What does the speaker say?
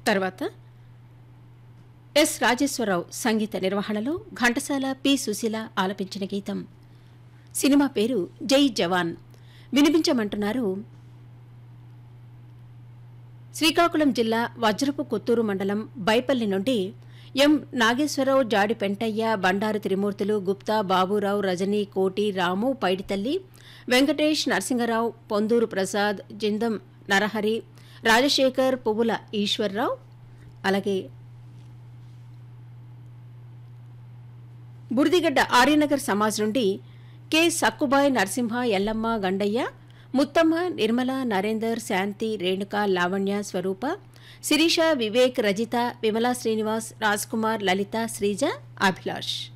తర్వాత ఎస్ రాజేశ్వరరావు సంగీత నిర్వహణలో ఘంటసాల పి సుశీల ఆలపించిన గీతం సినిమా పేరు జై జవాన్ వినిపించమంటున్నారు శ్రీకాకుళం జిల్లా వజ్రపు కొత్తూరు మండలం బైపల్లి నుండి ఎం నాగేశ్వరరావు జాడి పెంటయ్య బండారు త్రిమూర్తులు గుప్తా బాబురావు రజనీ కోటి రాము పైడితల్లి వెంకటేష్ నరసింగరావు పొందూరు ప్రసాద్ జిందం నరహరి రాజశేఖర్ పువ్వుల ఈశ్వర్రావు అలాగే బుర్దిగడ్డ ఆర్యనగర్ సమాజ్ నుండి కె సక్కుబాయ్ నరసింహ ఎల్లమ్మ గండయ్య ముత్తమ్మ నిర్మల నరేందర్ శాంతి రేణుక లావణ్య స్వరూప శిరీష వివేక్ రజిత విమలా శ్రీనివాస్ రాజ్ కుమార్ లలిత శ్రీజ అభిలాష్